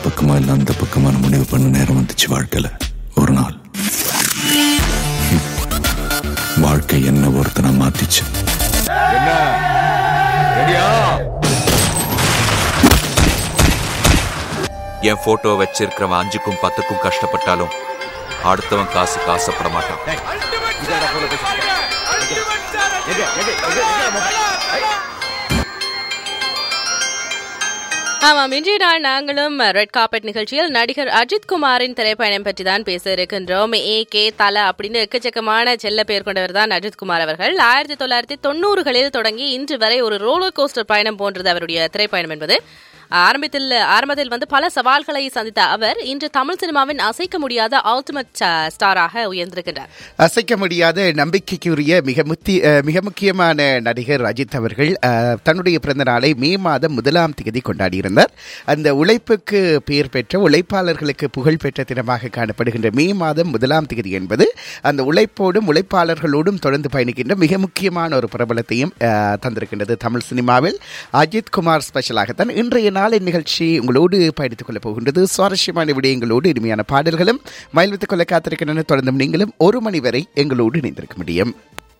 பக்கமா இல்ல அந்த பக்கமான முடிவு பண்ண நேரம் வந்துச்சு வாழ்க்கையில ஒரு நாள் ஹம். வாழ்க்கை என்ன ஒருத்தனை மாத்திச்சு என் போட்டோ வச்சிருக்கிறவன் அஞ்சுக்கும் பத்துக்கும் கஷ்டப்பட்டாலும் அடுத்தவன் காசுக்கு ஆசைப்பட மாட்டான் ஆமாம் இன்றைய நாள் நாங்களும் ரெட் கார்பெட் நிகழ்ச்சியில் நடிகர் அஜித் குமாரின் திரைப்பயணம் பற்றி தான் பேச இருக்கின்றோம் ஏ கே தல அப்படின்னு எக்கச்சக்கமான செல்ல பெயர் கொண்டவர் தான் அஜித் குமார் அவர்கள் ஆயிரத்தி தொள்ளாயிரத்தி தொண்ணூறுகளில் தொடங்கி இன்று வரை ஒரு ரோலர் கோஸ்டர் பயணம் போன்றது அவருடைய திரைப்பயணம் என்பது ஆரம்பத்தில் ஆரம்பத்தில் வந்து பல சவால்களை சந்தித்த அவர் இன்று தமிழ் சினிமாவின் அசைக்க முடியாத அல்டிமேட் ஸ்டாராக உயர்ந்திருக்கின்றார் அசைக்க முடியாத நம்பிக்கைக்குரிய மிக முத்தி அஹ், மிக முக்கியமான நடிகர் அஜித் அவர்கள் அஹ், தன்னுடைய பிறந்த நாளை மே மாதம் முதலாம் தேதி கொண்டாடியிருந்தார் அந்த உழைப்புக்கு பெயர் பெற்ற உழைப்பாளர்களுக்கு புகழ் பெற்ற தினமாக காணப்படுகின்ற மே மாதம் முதலாம் தேதி என்பது அந்த உழைப்போடும் உழைப்பாளர்களோடும் தொடர்ந்து பயணிக்கின்ற மிக முக்கியமான ஒரு பிரபலத்தையும் அஹ், தந்திருக்கின்றது தமிழ் சினிமாவில் அஜித் குமார் ஸ்பெஷலாகத்தான் இன்றைய நாளின் நிகழ்ச்சி உங்களோடு பயணித்துக் கொள்ளப் போகின்றது சுவாரஸ்யமான விடயங்களோடு இனிமையான பாடல்களும் மயில் வைத்துக் கொள்ள காத்திருக்கின்றன தொடர்ந்தும் நீங்களும் ஒரு மணி வரை எங்களோடு இணைந்திருக்க முடியும்